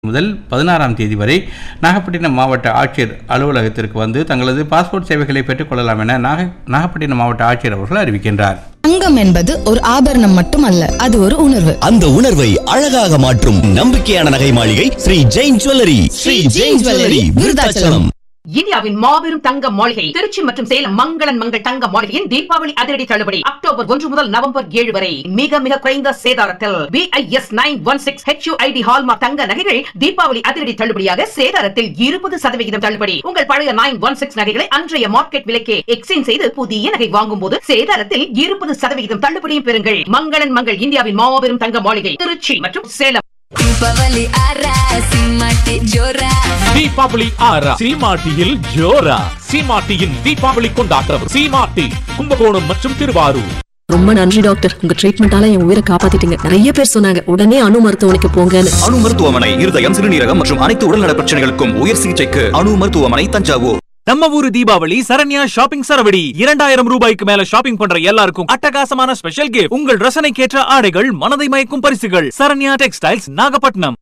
முதல் பதினாறாம் தேதி வரை நாகப்பட்டினம் மாவட்ட ஆட்சியர் அலுவலகத்திற்கு வந்து தங்களது பாஸ்போர்ட் சேவைகளை பெற்றுக்கொள்ளலாம் என நாக நாகப்பட்டினம் மாவட்ட ஆட்சியர் அவர்கள் அறிவிக்கின்றார் தங்கம் என்பது ஒரு ஆபரணம் மட்டுமல்ல அது ஒரு உணர்வு அந்த உணர்வை அழகாக மாற்றும் நம்பிக்கையான நகை மாளிகை ஸ்ரீ ஜெயின் ஜுவல்லரி ஸ்ரீ ஜெயின் ஜுவல்லரி விருதாச்சலம் இந்தியாவின் மாபெரும் தங்க மாளிகை திருச்சி மற்றும் சேலம் மங்களன் மங்கள் தங்க மாளிகையின் தீபாவளி அதிரடி தள்ளுபடி அக்டோபர் ஒன்று முதல் நவம்பர் ஏழு வரை மிக மிக குறைந்த சேதாரத்தில் BIS nine one six HUID hallmark தங்க நகைகள் தீபாவளி அதிரடி தள்ளுபடியாக சேதாரத்தில் இருபது சதவிகிதம் தள்ளுபடி உங்கள் பழைய நைன் ஒன் சிக்ஸ் நகைகளை அன்றைய மார்க்கெட் விலைக்கே எக்ஸ்சேஞ்ச் செய்து புதிய நகை வாங்கும் போது சேதாரத்தில் இருபது சதவிகிதம் தள்ளுபடியும் பெறுங்கள் மங்களன் மங்கள் இந்தியாவின் மாபெரும் தங்க மாளிகை திருச்சி மற்றும் சேலம் ದೀಪಾವಳಿ ಆರ ಸಿಂಹಕ್ಕೆ ಜೋರ தீபாவளி ஆறா சீமாட்டியில் ஜோரா சீமாட்டியின் தீபாவளி கொண்டாட்டம் சீமாட்டி கும்பகோணம் மற்றும் திருவாரூர் ரொம்ப நன்றி டாக்டர் உங்க ட்ரீட்மெண்டால என் உயிரை காப்பாத்திட்டீங்க நிறைய பேர் சொன்னாங்க உடனே அணு மருத்துவமனைக்கு போங்கன்னு அணு மருத்துவமனை இருதயம் சிறுநீரகம் மற்றும் அனைத்து உடல்நல பிரச்சனைகளுக்கும் உயர் சிகிச்சைக்கு அணு மருத்துவமனை தஞ்சாவூர் நம்ம ஊரு தீபாவளி சரண்யா ஷாப்பிங் சரவடி இரண்டாயிரம் ரூபாய்க்கு மேல ஷாப்பிங் பண்ற எல்லாருக்கும் அட்டகாசமான ஸ்பெஷல் கிஃப்ட் உங்கள் ரசனைக்கேற்ற ஆடைகள் மனதை மயக்கும் பரிசுகள் சரண்யா டெக்ஸ்டைல்ஸ் நாகப்பட்டினம்